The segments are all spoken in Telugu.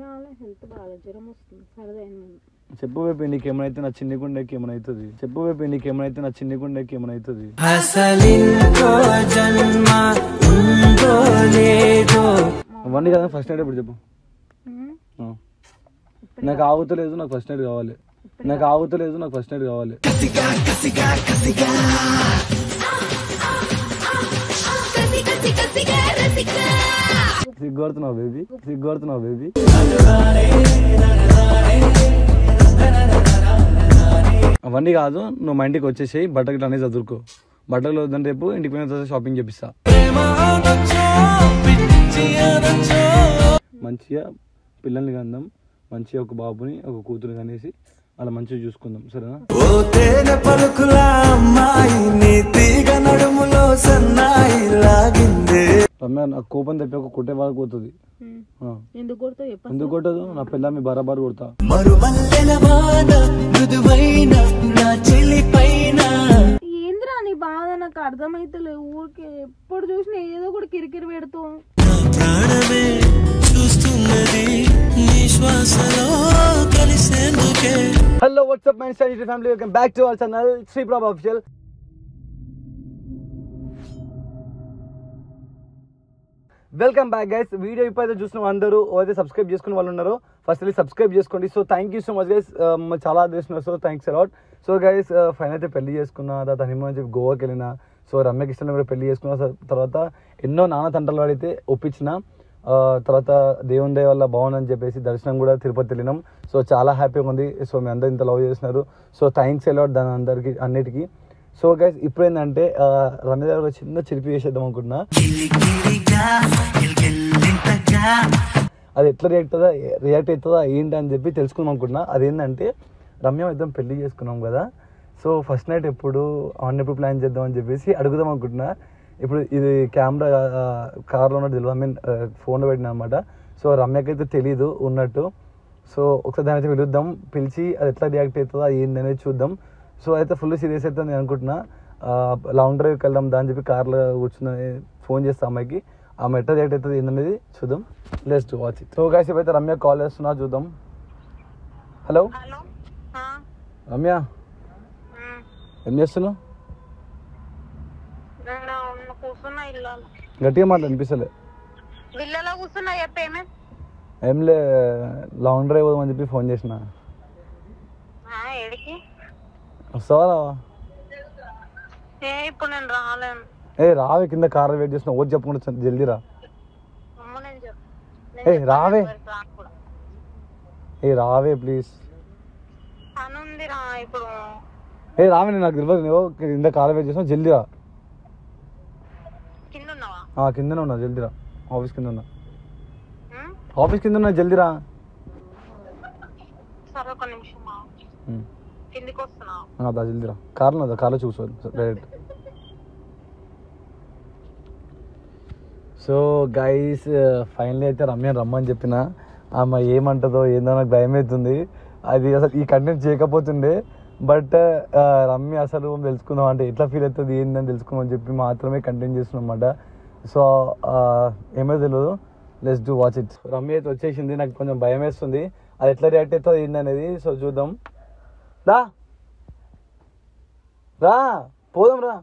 కావాలి హెల్త్ బాగా జ్వరం వస్తుంది సరదైన చెప్పు వైపు నీకేమైతే నా చిన్ని గుండెకి ఏమైతుంది చెప్పు వైపు నీకేమైతే నా చిన్ని గుండెకి ఏమైతుంది అసలింకో జన్మ ఉందో లేదో అవన్నీ కదా ఫస్ట్ నైట్ ఇప్పుడు చెప్పు ఆ. నాకు ఆగుతలేదు నాకు ఫస్ట్ నైట్ కావాలి నాకు ఆగుతలేదు నాకు ఫస్ట్ నైట్ కావాలి సిగ్గుపడుతున్నావు బేబీ సిగ్గుపడుతున్నావు బేబీ అవన్నీ కాదు నువ్వు మా ఇంటికి వచ్చేసేయి బట్టలు అనేది చదువుకో బట్టలు వద్దని రేపు ఇంటికి పోయిన తర్వాత షాపింగ్ చేపిస్తా ప్రేమ అనొచ్చో, పిచ్చి అనొచ్చో. మంచిగా పిల్లల్ని కందాం మంచిగా ఒక బాబుని ఒక కూతురు కనేసి అలా మంచిగా చూసుకుందాం సరేనా ఓ తేనె పలుకుల అమ్మాయి నీ తీగ నడుములో సన్నాయి లాగిందే రమ్య నాకు కోపం తెప్పి ఒక కుట్టే వాళ్ళకి పోతుంది ఆ. ఎందుకు కొడతావు చెప్ప ఎందుకు కొట్టదు నా పిల్ల మీ బరాబర్ కొడతా మరుమల్లెల వాన మృదువైన నా చెలి పైన ఏంద్రా నీ బాధ నాకు అర్థమైతలే ఊరికే ఎప్పుడు చూసినా ఏదో కూడా కిరికిరి పెడతావు నా ప్రాణమే చూస్తున్నది నీ శ్వాసలో కలిసేందుకే hello what's up my study family welcome back to our channel Shri Prabha official welcome back guys video ఇప్పుడైతే చూసిన అందరూ అయితే సబ్స్క్రైబ్ చేసుకున్న వాళ్ళు ఉన్నారు ఫస్ట్ సబ్స్క్రైబ్ చేసుకోండి so thank you so much guys చాలా చేస్తున్నారు so thanks a lot so guys fine అయితే పెళ్లి చేసుకున్నా తర్వాత హనీమూన్ చెప్పి గోవాకి వెళ్ళిన సో రమ్యకి ఇష్టం కూడా పెళ్లి చేసుకున్న సో తర్వాత ఎన్నో నాన్న తంటలు వాడితే ఒప్పించిన ఆ, తర్వాత దేవుని దయ వల్ల బాగుందని చెప్పేసి దర్శనం కూడా తిరుపతి వెళ్ళినాం సో చాలా హ్యాపీగా ఉంది సో మీ అందరు ఇంత లవ్ చేస్తున్నారు సో థ్యాంక్స్ అలాట్ దాని అందరికి అన్నిటికీ సో గైస్ ఇప్పుడు ఏంటంటే ఆ, రమ్య గారు ఒక చిన్న చిరిపి వేసేద్దాం అనుకుంటున్నా గిలిగిలిగా గిలిగిలింతగా అది ఎట్లా రియాక్ట్ అవుతుందా రియాక్ట్ అవుతుందా ఏంటి అని చెప్పి తెలుసుకుందాం అనుకుంటున్నా అదేంటంటే రమ్య ఇద్దరం పెళ్లి చేసుకున్నాం కదా సో ఫస్ట్ నైట్ ఎప్పుడు ఆన్ ఎప్పుడు ప్లాన్ చేద్దాం అని చెప్పేసి అడుగుదాం అనుకుంటున్నా ఇప్పుడు ఇది కెమెరా కార్లో ఉన్నట్టు తెలియదు ఐ మీన్ ఫోన్లో పెట్టిన అనమాట సో రమ్యకైతే తెలీదు ఉన్నట్టు సో ఒకసారి దాని అయితే పిలుద్దాం పిలిచి అది ఎట్లా రియాక్ట్ అవుతుందా ఏంది అనేది చూద్దాం సో అయితే ఫుల్ సీరియస్ అయితే నేను అనుకుంటున్నా లాంగ్ డ్రైవ్కి వెళ్దాం దాని చెప్పి కార్లో కూర్చుని ఫోన్ చేస్తా అమ్మాయికి ఆమె ఎట్లా రియాక్ట్ అవుతుంది ఏందనేది చూద్దాం let's to watch so guys అయితే రమ్య కాల్ చేస్తున్నా చూద్దాం హలో హలో రమ్య ఏం చేస్తున్నావు కూర్చున్నా ఇల్లు గట్టిగా మాట అనిపిస్తలే విల్లలో కూర్చున్నా చెప్పేమే ఏం లే లాంగ్ డ్రైవ్ పోదామని చెప్పి ఫోన్ చేసిన ఏడికి వస్తావా రావా ఏ ఇప్పుడు నేను రాలేను ఏ రావే కింద కార్ వెయిట్ చేస్తున్నా ఓటు చెప్పకుండా వచ్చి జల్దీ రా అమ్మ నేను చెప్ ఏ రావే ఏ రావే ప్లీజ్ పని ఉంది రా ఇప్పుడు ఏ రావే నేను నాకు తెలియదు నువ్వు కింద కార్ వెయిట్ చేస్తున్నా జల్దీ రా కింద ఉన్నావా ఆ, కిందనే ఉన్నా జల్దీ రా ఆఫీస్ కింద ఉన్నా ఉం? ఆఫీస్ కింద ఉన్నా జల్దీ రా సరే ఒక నిమిషం మా ఉమ్. కిందికి వస్తున్నావు ఆ, దా జల్దీ రా కార్లో దా కార్లో చూసుకోవాలి డైరెక్ట్ సో గైస్ ఫైనలీ అయితే రమ్య రమ్మని చెప్పిన ఆమె ఏమంటుందో ఏందో నాకు భయం అవుతుంది అది అసలు ఈ కంటెంట్ చేయకపోతుండే బట్ రమ్య అసలు తెలుసుకుందాం అంటే ఎట్లా ఫీల్ అవుతుంది ఏందని తెలుసుకుందాం అని చెప్పి మాత్రమే కంటెంట్ చేస్తున్నాం అనమాట సో ఏమో తెలియదు let's do watch it Ramya అయితే వచ్చేసింది నాకు కొంచెం భయం వేస్తుంది అది ఎట్లా రియాక్ట్ అవుతుంది ఏందనేది సో చూద్దాం రా రా పోదాం రా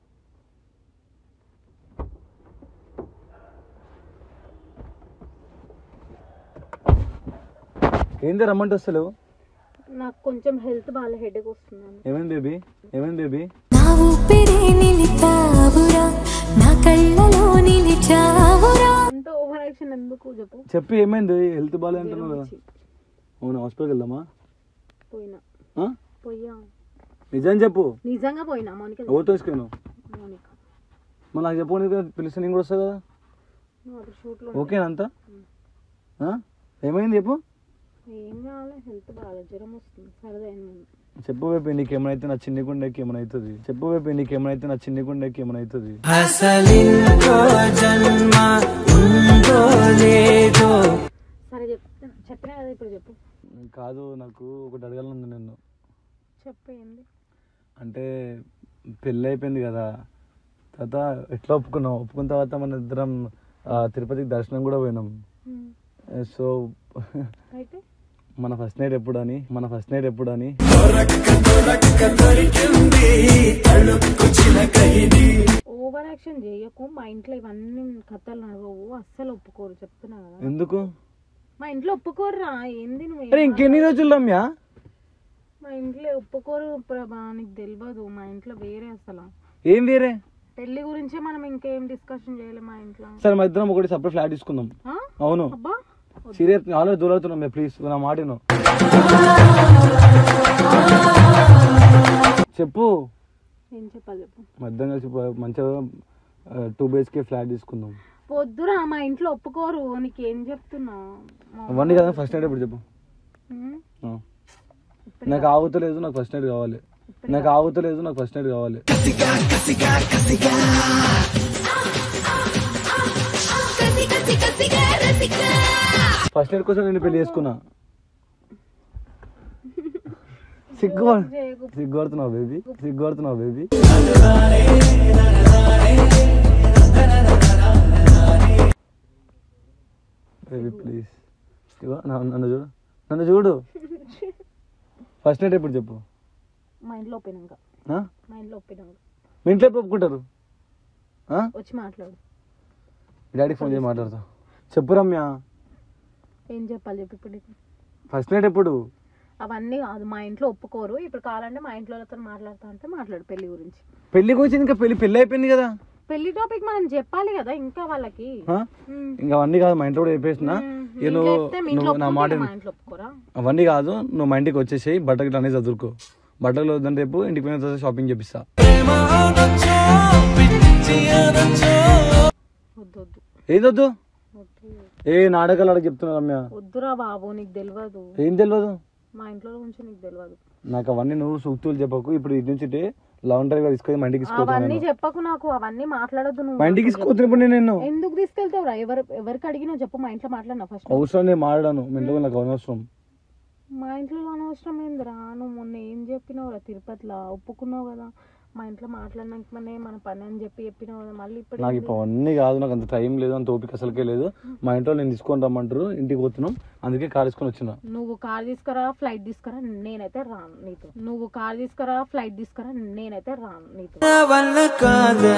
ఏంది రమ్మంటే వస్తలేవు నాకు కొంచెం హెల్త్ బాగా హెడేక్ వస్తున్నాను ఏమైంది బేబీ ఏమైంది బేబీ నా ఊపిరి నిలిపావురా నా కళ్ళలో నిలిచావురా అంత ఓవర్ యాక్షన్ ఎందుకు చెప్పు చెప్పి ఏమైంది హెల్త్ బాగాలే అంటున్నావు కదా అవును హాస్పిటల్కి వెళ్దామా పోయినా ఆ? పోయా నిజం చెప్పు నిజంగా పోయినా మౌనిక ఎవరు తీసుకెళ్ళావు మౌనిక మరి నాకు చెప్పు కదా పిలిస్తే నేను కూడా వస్తా కదా నువ్వు అక్కడ షూట్లో ఓకేనా అంతా ఆ? ఏమైంది చెప్పు ఏం కావాలి హెల్త్ బాగా జ్వరం వస్తుంది సరదైన చెప్పు వైపు నీకేమైతే నా చిన్ని గుండెకి ఏమైతుంది చెప్పు వైపు నీకేమైతే నా చిన్ని గుండెకి ఏమైతుంది అసలింకో జన్మ ఉందో లేదో సరే చెప్తా చెప్పినా కదా ఇప్పుడు చెప్పు కాదు నాకు ఒకటి అడగాలనుంది నిన్ను చెప్పు ఏంది అంటే పెళ్ళి అయిపోయింది కదా తర్వాత ఎట్లా ఒప్పుకున్నాం ఒప్పుకున్న తర్వాత మన ఇద్దరం ఆ, తిరుపతికి దర్శనం కూడా పోయినాం ఉమ్. సో అయితే మన ఫస్ట్ నైట్ ఎప్పుడు అని మన ఫస్ట్ నైట్ ఎప్పుడు అని ఓవర్ యాక్షన్ చేయకు మా ఇంట్లో ఇవన్నీ కథలు నడవవు అస్సలు ఒప్పుకోరు చెప్తున్నా కదా ఎందుకు మా ఇంట్లో ఒప్పుకోరురా ఏంది నువ్వు అరే ఇంకెన్ని రోజులు రమ్య మా ఇంట్లో ఒప్పుకోరు ప్రభా నీకు తెలియదు మా ఇంట్లో వేరే అసలు ఏం వేరే పెళ్లి గురించే మనం ఇంకేం డిస్కషన్ చేయలేం మా ఇంట్లో సరే మా ఇద్దరం ఒకటి సపరేట్ ఫ్లాట్ తీసుకుందాం ఆ? అవును అబ్బా సీరియస్ ఆల్రెడీ దూరవుతున్నాం ప్లీజ్ నా మాట విను. చెప్పు ఏం చెప్పాలి చెప్పు మా ఇద్దరం కలిసి పో- మంచిగా టూ బిహెచ్కే ఫ్లాట్ తీసుకుందాం వద్దురా మా ఇంట్లో ఒప్పుకోరు నీకేం చెప్తున్నా మా- అవన్నీ కదా ఫస్ట్ నైట్ ఎప్పుడు చెప్పు ఉమ్, ఆ. నాకు ఆగుతలేదు నాకు ఫస్ట్ నైట్ కావాలి నాకు ఆగుతలేదు నాకు ఫస్ట్ నైట్ కావాలి ఫస్ట్ నైట్ కోసం నేను పెళ్లి చేసుకున్నా సిగ్గు చేయకు. సిగ్గుపడుతున్నావు బేబీ సిగ్గుపడుతున్నావు బేబీ బేబీ ప్లీజ్ ఇగో నా- నన్ను చూడు నన్ను చూడు ఫస్ట్ నైట్ ఎప్పుడు చెప్పు మా ఇంట్లో ఒప్పినాక ఆ? మా ఇంట్లో ఒప్పినాక మీ ఇంట్లో ఎప్పుడు ఒప్పుకుంటారు ఆ? వచ్చి మాట్లాడు డాడీకి ఫోన్ చేసి మాట్లాడతా చెప్పు రమ్య ఏం చెప్పాలి చెప్పు ఇప్పుడు నీకు? ఫస్ట్ నైట్ ఎప్పుడు అవన్నీ కాదు మా ఇంట్లో ఒప్పుకోరు ఇప్పుడు కావాలంటే మా ఇంట్లో వాళ్ళతో మాట్లాడుతా అంటే మాట్లాడు పెళ్లి గురించి పెళ్లి గురించి ఇంకా పెళ్లి పెళ్లి అయిపోయింది కదా పెళ్లి టాపిక్ మనం చెప్పాలి కదా ఇంకా వాళ్ళకి ఆ? ఉమ్. ఇంకా అవన్నీ కాదు మా ఇంట్లో కూడా చెప్పేసిన ఉమ్. ఇక ఇంట్లో నువ్వు చెప్తే మీ ఇంట్లో నువ్వు నా మాట ఒప్పుకుంటే విను. మా ఇంట్లో ఒప్పుకోరా అవన్నీ కాదు నువ్వు మా ఇంటికి వచ్చేసేయి బట్టలు అనేది చదువుకో బట్టలు వద్దని రేపు ఇంటికి పోయిన తర్వాత షాపింగ్ చేపిస్తా ప్రేమ అనొచ్చో పిచ్చి అనొచ్చో వద్దు వద్దు ఏదొద్దు వద్దు ఏ నాటకాలు అడగ చెప్తున్నా రమ్య వద్దురా బాబు నీకు తెలియదు ఏం తెలియదు మా ఇంట్లో గురించి నీకు తెలియదు నాకు అవన్నీ నువ్వు సూక్తులు చెప్పకు ఇప్పుడు ఇటు నుంచి లవన్ డ్రైవ్ తీసుకొని మా ఇంటికి అవన్నీ తీసుకొస్తాను చెప్పకు నాకు అవన్నీ మాట్లాడొద్దు మా నువ్వు ఇంటికి తీసుకొచ్చినప్పుడు నేను నిన్ను ఎందుకు తీసుకెళ్తావురా ఎవరు ఎవరికి అడిగినా చెప్పు మా ఇంట్లో మాట్లాడినా ఫస్ట్ అవసరం నేను మాట్లాడాను మీ ఇంట్లో నాకు అనవసరం మా ఇంట్లో అనవసరం ఏందిరా నువ్వు మొన్న ఏం చెప్పినావురా తిరుపతిలో ఒప్పుకున్నావు కదా మా ఇంట్లో మాట్లాడినాకనే మన పని అని చెప్పి చెప్పినావు కదా మళ్ళీ ఇప్పుడు నాకు ఇప్పుడు అవన్నీ కాదు నాకు అంత టైం లేదు అంత ఓపిక అసలుకే లేదు మా ఇంట్లో నేను తీసుకొని రమ్మంటారు ఇంటికి పోతున్నాం అందుకే కార్ తీసుకొని వచ్చిన నువ్వు కార్ తీసుకురా ఫ్లైట్ తీసుకురా నేనైతే రాను నీతో నువ్వు కార్ తీసుకురా ఫ్లైట్ తీసుకురా నేనైతే రాను నీతో నా వల్ల కాదే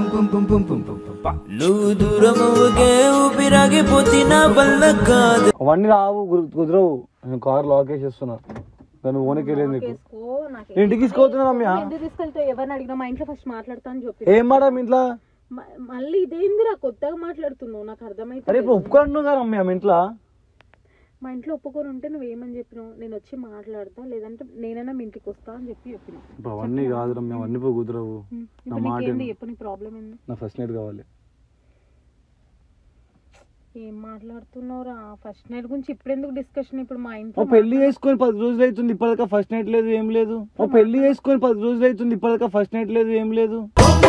నువ్వు దూరం అవ్వగే ఊపిరాగిపోతే నా వల్ల కాదే అవన్నీ రావు కుదు- కుదరవు నేను కార్ లాక్ వేసేస్తున్నా కానీ ఓనకి వెళ్ళేది నీకు చేసుకో నాకు నేను ఇంటికి తీసుకుపోతున్నా రమ్య ఎందుకు తీసుకెళ్తావు ఎవరిని అడిగినా మా ఇంట్లో ఫస్ట్ మాట్లాడతా అని చెప్పి ఏం మాట మీ ఇంట్లో మ- మళ్ళీ ఇదేందిరా కొత్తగా మాట్లాడుతున్నావు నాకు అరే అర్థమైతే ఇప్పుడు ఒప్పుకుంటున్నావు కదా రమ్య మీ ఇంట్లో మా ఇంట్లో ఒప్పుకొని ఉంటే నువ్వేమని చెప్పినావు నేను వచ్చి మాట్లాడతా లేదంటే నేనైనా మీ ఇంటికి వస్తా అని చెప్పి చెప్పిన ఇప్పుడు అవన్నీ కాదు రమ్య అవన్నీ ఇప్పుడు కుదరవు నా ఇప్పుడు మాట నీకేంది విను. చెప్పు నీ ప్రాబ్లం ఏంది నా ఫస్ట్ నైట్ కావాలి ఏం మాట్లాడుతున్నావురా ఫస్ట్ నైట్ గురించి ఇప్పుడు ఎందుకు డిస్కషన్ ఇప్పుడు మా ఓ ఇంట్లో పెళ్లి చేసుకొని పది రోజులు అవుతుంది ఇప్పటిదాకా ఫస్ట్ నైట్ లేదు ఏం లేదు ఓ పెళ్లి చేసుకొని పది రోజులు అవుతుంది ఇప్పటిదాకా ఫస్ట్ నైట్ లేదు ఏం లేదు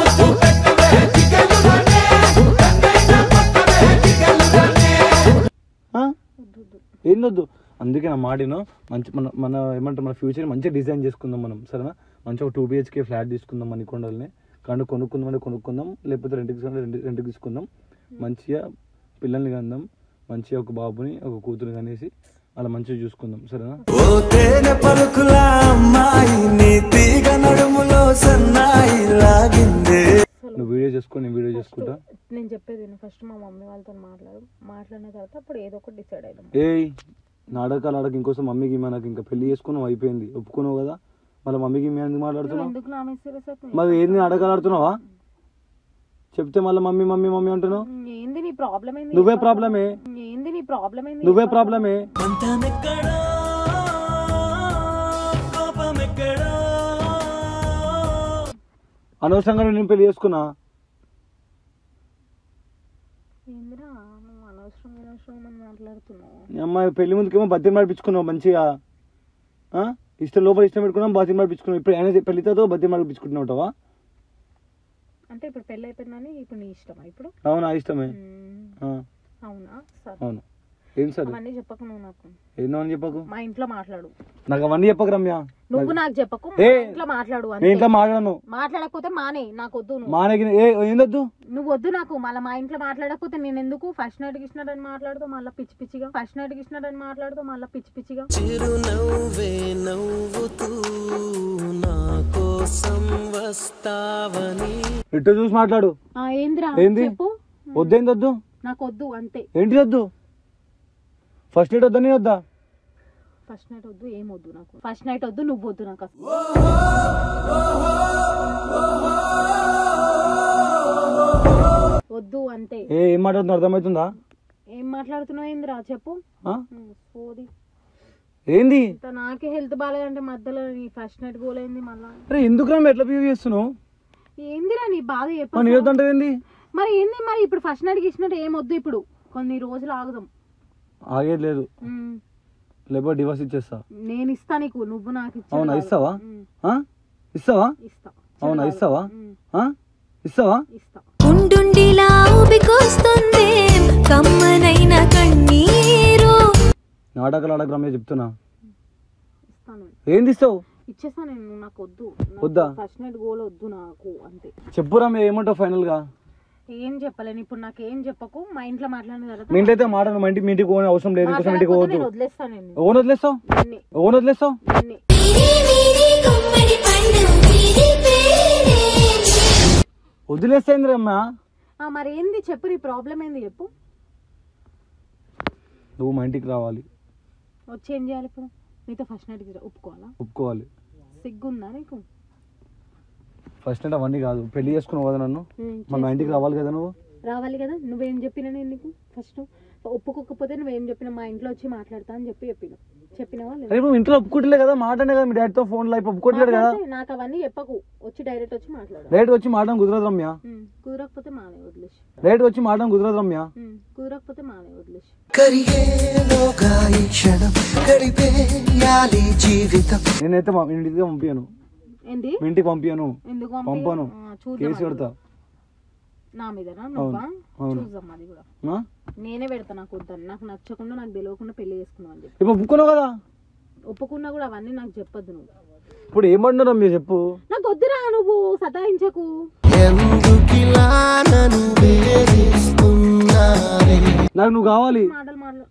ఆ? ఏందొద్దు అందుకే నా మాటను మంచి మన మన ఏమంటారు మన ఫ్యూచర్ మంచిగా డిజైన్ చేసుకుందాం మనం సరేనా మంచిగా ఒక టూ బిహెచ్కే ఫ్లాట్ తీసుకుందాం మన కొండల్ని కానీ కొనుక్కుందాం అంటే కొనుక్కుందాం లేకపోతే రెంట్కి తీసుకుందాం రెంట్ రెంట్కి తీసుకుందాం మంచిగా పిల్లల్ని కందాం మంచిగా ఒక బాబుని ఒక కూతురు కనేసి అలా మంచిగా చూసుకుందాం సరేనా ఓ తేనె పలుకుల అమ్మాయి నీ తీగ నడుములో సన్నాయి లాగిందే నువ్వు వీడియో చేసుకో నేను వీడియో చేసుకుంటా నేను చెప్పేది ఫస్ట్ మా మమ్మీ వాళ్ళతో మాట్లాడు మాట్లాడిన తర్వాత అప్పుడు ఏదో ఒకటి డిసైడ్ అయిదాం ఏయ్ నాటకాలు ఆడక ఇంకోసం మమ్మీకి మనకి ఇంకా పెళ్లి చేసుకున్నావు అయిపోయింది ఒప్పుకున్నావు కదా మళ్ళీ మమ్మీకి మేము ఎందుకు నువ్వు మాట్లాడుతున్నావు ఎందుకు నా మీద సీరియస్ అవుతున్నావు మరి ఏంది నాటకాలు ఆడుతున్నావా చెప్తే మళ్ళీ మమ్మీ మమ్మీ మమ్మీ అంటున్నావు ఏంది నీ ప్రాబ్లం ఏంది నువ్వే ప్రాబ్లమే ఏంది నీ ప్రాబ్లం ఏంది నువ్వే ప్రాబ్లమే పంతమెక్కడా కోపమెక్కడా అనవసరంగా నేను పెళ్లి చేసుకున్నా ఏందిరా నువ్వు అనవసరం అనవసరం అని మాట్లాడుతున్నావు ఈ అమ్మాయి పెళ్లి ముందుకేమో బతిని నడిపించుకున్నావు మంచిగా ఆ? ఇష్టం లోపల ఇష్టం పెట్టుకున్నాం బతిని నడిపించుకున్నావు ఇప్పుడు ఆయన పెళ్లితో బతిని నడిపించుకుంటున్నావుటవా అంటే ఇప్పుడు పెళ్ళి అయిపోయిందని ఇప్పుడు నీ ఇష్టమా ఇప్పుడు అవునా ఇష్టమే మ్మ్. ఆ, అవునా సరే అవును ఏం సరే అవన్నీ చెప్పకు నువ్వు నాకు ఏందో అని చెప్పకు మా ఇంట్లో మాట్లాడు నాకు అవన్నీ చెప్పకు రమ్య నువ్వు నాకు చెప్పకు ఏ, మా ఇంట్లో మాట్లాడు నేను అంతే ఇంట్లో మాట్లాడను మాట్లాడకపోతే మానే నాకు వద్దు నువ్వు మానకి ఏ ఏందొద్దు నువ్వు వద్దు నాకు మళ్ళీ మా ఇంట్లో మాట్లాడకపోతే నేను ఎందుకు ఫస్ట్ నైట్ ఇచ్చినాడని మాట్లాడుతూ మళ్ళీ పిచ్చి పిచ్చిగా ఫస్ట్ నైట్ ఇచ్చినాడని మాట్లాడుతూ మళ్ళీ పిచ్చి పిచ్చిగా చిరునవ్వే నవ్వుతూ నా కోసం వస్తావని ఇటు చూసి మాట్లాడు ఆ, ఏందిరా ఏంది? చెప్పు వద్దేంది వద్దు నాకు వద్దు అంతే ఏంటి వద్దు ఫస్ట్ ఎయిడ్ వద్దని వద్దా ఫస్ట్ నైట్ వద్దు ఏం వద్దు నాకు ఫస్ట్ నైట్ వద్దు నువ్వు వద్దు నాకు అసలు వద్దు అంతే ఏ ఏం మాట్లాడుతున్నా అర్థమవుతుందా ఏం మాట్లాడుతున్నావు ఏందిరా చెప్పు ఆ? ఉమ్, సోది ఏంది ఇంత నాకే హెల్త్ బాగాలేదంటే మధ్యలో నీ ఫస్ట్ నైట్ గోలైంది మళ్ళా అరే ఎందుకు రా ఎట్లా బిహేవ్ చేస్తున్నావు ఏందిరా నీ బాధ చెప్పు నీ వద్దంటే ఏంది మరి ఏంది మరి ఇప్పుడు ఫస్ట్ నైట్ ఇచ్చినట్టు ఏం వద్దు ఇప్పుడు కొన్ని రోజులు ఆగుదాం ఆగేది లేదు ఉమ్, లేకపోతే డివోర్స్ ఇచ్చేస్తా నేను ఇస్తా నీకు నువ్వు నాకు ఇచ్చేది అవునా కాదు. ఇస్తావా ఉమ్, ఆ? ఇస్తావా ఇస్తా అవునా కాదు. ఇస్తావా ఉమ్, ఆ? ఇస్తావా ఇస్తా ఉండుండిలా ఊపికొస్తుంది కమ్మనైన కన్నీరు నాటకాలు ఆడక రమ్య చెప్తున్నా ఇస్తాను ఏంది ఇస్తావు ఇచ్చేస్తా నేను నాకు వద్దు వద్దా? ఫస్ట్ నైట్ గోల్ వద్దు నాకు అంతే చెప్పు రమ్య ఏమంటావు ఫైనల్ గా ఏం చెప్పలేను ఇప్పుడు నాకు ఏం చెప్పకు మా ఇంట్లో మాట్లాడిన మీ తర్వాత ఇంట్లో అయితే మాట్లాడు మా ఇంటికి మీ ఇంటికి పోని అవసరం లేదు ఇంకోసం ఇంటికి మాట్లాడకపోతే పోవద్దు నేను వదిలేస్తాను నేను ఓన్ వదిలేస్తావు నిన్నే, ఓన్ వదిలేస్తావు నిన్నే. వదిలేస్తాయింది రమ్య ఆ, మరి ఏంది చెప్పు నీ ప్రాబ్లం ఏంది చెప్పు నువ్వు మా ఇంటికి రావాలి వచ్చి ఏం చేయాలి ఇప్పుడు నీతో ఫస్ట్ నైట్కి ఒప్పుకోవాలా ఒప్పుకోవాలి సిగ్గుందా నీకు ఫస్ట్ అంటే అవన్నీ కాదు పెళ్లి చేసుకున్నావు కదా నన్ను ఉమ్, మన మా ఇంటికి రావాలి కదా నువ్వు రావాలి కదా నువ్వేం చెప్పినా నేను నీకు ఫస్ట్ ఒప్పుకోకపోతే నువ్వేం చెప్పినా మా ఇంట్లో వచ్చి మాట్లాడతా అని చెప్పి చెప్పిన చెప్పినావా లేదా అరే నువ్వు ఇంట్లో ఒప్పుకోవట్లే కదా మాట్లాడే కదా మీ డాడీతో ఫోన్ లైఫ్ ఒప్పుకోవట్లేదు కదా మాట్లాడితే నాకు అవన్నీ చెప్పకు వచ్చి డైరెక్ట్ వచ్చి మాట్లాడు లేట్ వచ్చి మాట్లాడడం కుదరదు రమ్య ఉమ్, కుదరకపోతే మానే వదిలేసి లేట్ వచ్చి మాట్లాడడం కుదరదు రమ్య ఉమ్, కుదరకపోతే మానే వదిలేసి కరిగేలోగా ఈ క్షణం గడిపేయాలి జీవితం నేనైతే మా ఇంటికి పంపించాను ఏంది మీ ఇంటికి పంపించాను ఎందుకు పంపాను ఆ, చూద్దాం కేసు అది పెడతా కూడా. నా మీదనా నువ్వా అవును. చూద్దాం అది కూడా ఆ? నేనే పెడతా నాకు వద్దని నాకు నచ్చకుండా నాకు తెలియకుండా పెళ్లి చేసుకున్నావు అని చెప్పి ఇప్పుడు ఒప్పుకున్నావు కదా ఒప్పుకున్నా కూడా అవన్నీ నాకు చెప్పొద్దు నువ్వు ఇప్పుడు ఏమంటున్నారు రమ్య చెప్పు నాకు వద్దురా నువ్వు సతాయించకు ఎందుకిలా నన్ను వేధిస్తున్నావే నాకు నువ్వు కావాలి మాటలు మాటలు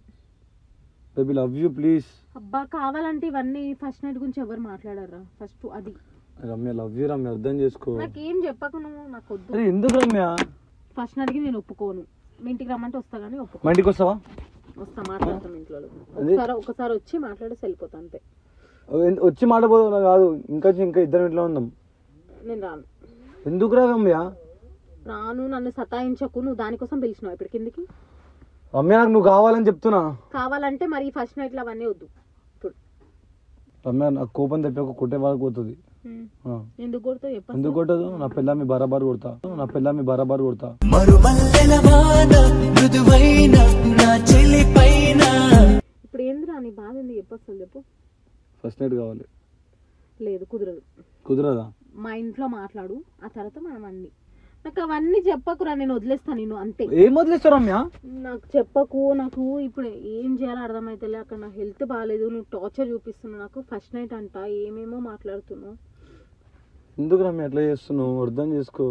బేబీ లవ్ యూ ప్లీజ్ అబ్బా కావాలంటే ఇవన్నీ ఫస్ట్ నైట్ గురించి ఎవరు మాట్లాడారా ఫస్ట్ అది రమ్య లవ్ యూ రమ్య అర్థం చేసుకో నాకేం చెప్పకు నువ్వు నాకు వద్దు అరే ఎందుకు రమ్య ఫస్ట్ నైట్కి నేను ఒప్పుకోను మీ ఇంటికి రమ్మంటే వస్తా కానీ ఒప్పుకో మా ఇంటికి వస్తావా వస్తా మాట్లాడతాం ఇంట్లో ఒకసారి ఒకసారి వచ్చి మాట్లాడేసి వెళ్ళిపోతా అంతే ఎన్- వచ్చి మాట్లాడబోతున్నా కాదు ఇంకా ఇంకా ఇద్దరం ఇంట్లో ఉందాం నేను రాను ఎందుకు రా రమ్య రాను నన్ను సతాయించకు నువ్వు దానికోసం పిలిచినావు ఇప్పుడు కిందికి రమ్య నాకు నువ్వు కావాలని చెప్తున్నా కావాలంటే మరి ఫస్ట్ నైట్లో అవన్నీ వద్దు ఇప్పుడు రమ్య నాకు కోపం తప్పి ఒక కొట్టే వాళ్ళకి పోతుంది ఉమ్. ఆ. ఎందుకు కొడతావు చెప్పు ఎందుకు కొట్టదు నా పిల్లమి బరాబర్ కొడతా నా పిల్లమి బరాబర్ కొడతా మరుమల్లెల వాన మృదువైన నా చెలి పైన ఇప్పుడు ఏందిరా నీ బాధ ఎందుకు చెప్పు అసలు చెప్పు ఫస్ట్ నైట్ కావాలి లేదు కుదరదు కుదరదా మా ఇంట్లో మాట్లాడు ఆ తర్వాత మనం అన్ని నాకు అవన్నీ చెప్పకురా నేను వదిలేస్తాను నేను అంతే ఏం వదిలేస్తావు రమ్య నాకు చెప్పకు నాకు ఇప్పుడు ఏం చేయాలో అర్థమైతలే అక్కడ నా హెల్త్ బాగాలేదు నువ్వు టార్చర్ చూపిస్తున్నావు నాకు ఫస్ట్ నైట్ అంట ఏమేమో మాట్లాడుతున్నావు ఎందుకు రమ్య ఎట్లా చేస్తున్నావు అర్థం చేసుకో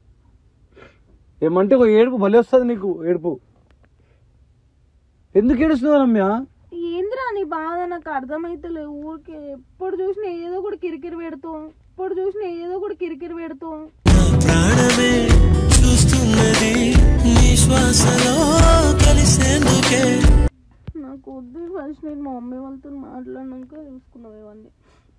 ఏమంటే ఒక ఏడుపు భలే వస్తుంది నీకు ఏడుపు ఎందుకు ఏడుస్తున్నావు రమ్య ఏందిరా నీ బాధ నాకు అర్థమైతలే ఊరికే ఎప్పుడు చూసినా ఏదో కూడా కిరికిరి పెడతావు ఎప్పుడు చూసినా ఏదో కూడా కిరికిరి పెడతావు నా ప్రాణమే చూస్తున్నది నీ శ్వాసలో కలిసేందుకే నాకు వద్దు ఫస్ట్ నేను మా మమ్మీ వాళ్ళతో మాట్లాడినాక చూసుకున్నావు ఇవన్నీ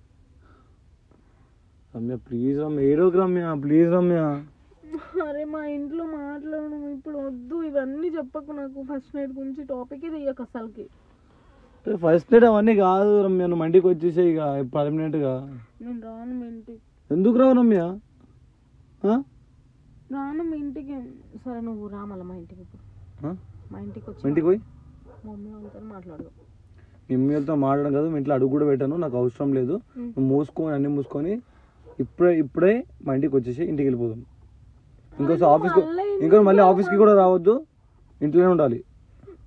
రమ్య ప్లీజ్ రమ్య ఏడోకి రమ్య ప్లీజ్ రమ్య అరే మా ఇంట్లో మాట్లాడడం ఇప్పుడు వద్దు ఇవన్నీ చెప్పకు నాకు ఫస్ట్ నైట్ గురించి టాపిక్ తీయక అసలుకి ఫస్ట్ నైట్ అవన్నీ కాదు రమ్య నువ్వు మా ఇంటికి వచ్చేసే ఇక పర్మనెంట్ గా నేను రాను మీ ఇంటికి ఎందుకు రావు రమ్య ఆ? రాను మీ ఇంటికి సరే నువ్వు రా మళ్ళీ మా ఇంటికి ఇప్పుడు ఆ? మా ఇంటికి వచ్చి మా ఇంటికి పోయి మా మమ్మీ వాళ్ళతో మాట్లాడదాం మీ మమ్మీతో మాట్లాడడం కదా మీ ఇంట్లో అడుగు కూడా పెట్టాను నాకు అవసరం లేదు ఉమ్. నువ్వు మూసుకొని అన్ని మూసుకొని ఇప్పుడే ఇప్పుడే మా ఇంటికి వచ్చేసి ఇంటికి వెళ్ళిపోదాం ఇంకోసారి ఆఫీస్కి మళ్ళీ ఇంకో మళ్ళీ ఆఫీస్కి కూడా రావద్దు ఇంట్లోనే ఉండాలి మీ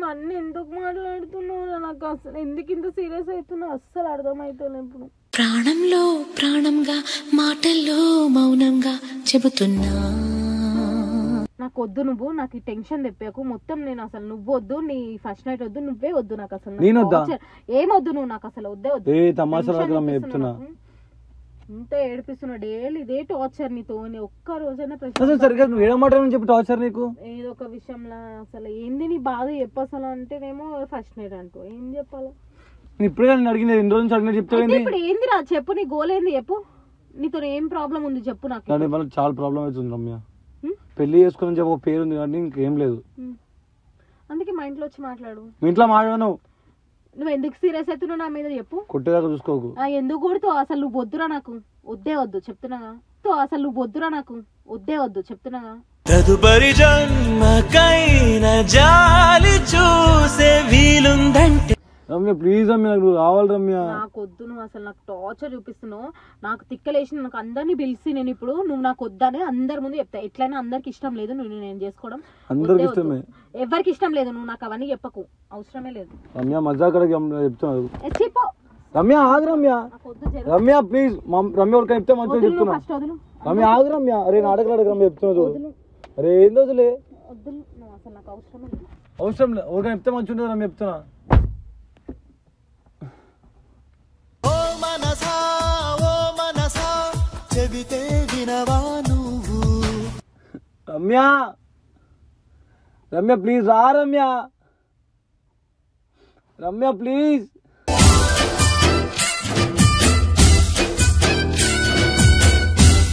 అన్ని ఎందుకు మాట్లాడుతున్నావు నాకు అసలు ఎందుకు ఇంత సీరియస్ అవుతున్నావు అస్సలు అర్థమవుతుంది ఇప్పుడు ప్రాణంలో ప్రాణంగా మాటల్లో మౌనంగా చెబుతున్నా నాకు వద్దు నువ్వు నాకు ఈ టెన్షన్ తెప్పాకు మొత్తం నేను అసలు నువ్వు వద్దు నీ ఫస్ట్ నైట్ వద్దు నువ్వే వద్దు నాకు అసలు నాకు నేనొద్దా? torture. ఏం వద్దు నువ్వు నాకు అసలు వద్దే వద్దు ఏ తమాషా Tension రాకు రమ్య తెప్పిస్తున్నావు చెప్తున్నా నాకు. ఇంత ఏడిపిస్తున్నా డైలీ ఇదే టార్చర్ నీతో నీ ఒక్క రోజైనా అసలు ప్రశాంతంగా సరిగ్గా నువ్వు ఏడమాటని చెప్పి టార్చర్ నీకు ఏదో ఒక విషయంలో అసలు ఏంది నీ బాధ చెప్పు అసలు అంటేనేమో ఫస్ట్ నైట్ అంటూ ఏం చెప్పాలి నేను ఇప్పుడే కానీ అడిగింది ఎన్ని రోజులు నుంచి అడిగిన అయితే చెప్తావేంది ఇప్పుడు ఏంది రా చెప్పు నీ గోల్ ఏంది చెప్పు నీతో ఏం ప్రాబ్లం ఉంది చెప్పు నాకు దాని వల్ల చాలా ప్రాబ్లం అవుతుంది రమ్య హ్మ్? పెళ్లి చేసుకుని చెప్పి ఒక పేరు ఉంది కానీ ఇంకేం లేదు హ్మ్. అందుకే మా ఇంట్లో వచ్చి మాట్లాడు మీ ఇంట్లో మాట్లాడను నువ్వు ఎందుకు సీరియస్ అవుతున్నావు నా మీద చెప్పు కొట్టేదాకా చూసుకోకు ఆ, ఎందుకు కొడుతావు అసలు నువ్వు వద్దురా నాకు వద్దే వద్దు చెప్తున్నాగా తో అసలు నువ్వు వద్దురా నాకు వద్దే వద్దు చెప్తున్నాగా తదుపరి జన్మకైన జాలి చూసే వీలుందంటే రమ్య ప్లీజ్ రమ్య నాకు నువ్వు రావాలి రమ్య నాకు వద్దు నువ్వు అసలు నాకు టార్చర్ చూపిస్తున్నావు నాకు తిక్కలేసి నాకు అందరినీ పిలిచి నేను ఇప్పుడు నువ్వు నాకు వద్దని అందరి ముందు చెప్తా ఎట్లయినా అందరికి ఇష్టం లేదు నువ్వు నేను చేసుకోవడం అందరికి వద్దే వద్దు. ఇష్టమే. ఎవరికి ఇష్టం లేదు నువ్వు నాకు అవన్నీ చెప్పకు అవసరమే లేదు రమ్య మజాకడకి చెప్తున్నావు ఏ, చెప్పు రమ్య ఆగు రమ్య నాకు వద్దు జరుగు. రమ్య ప్లీజ్ రమ్య ఒక చెప్తే మంచిగా వదులు నువ్వు చెప్తున్నా ఫస్ట్ వదులు రమ్య ఆగు రమ్య అరే నాటకాలు అడగ రమ్య చెప్తున్నా చూడు వదులు అరే ఏం రోజులే వద్దు నువ్వు అసలు నాకు అవసరమే లేదు అవసరం లేదు ఒక చెప్తే మంచిగా ఉంటుంది రమ్య చెప్తున్నా ఓ మనసా ఓ మనసా చెబితే వినవా నువ్వు రమ్య రమ్య ప్లీజ్ రా రమ్య రమ్య ప్లీజ్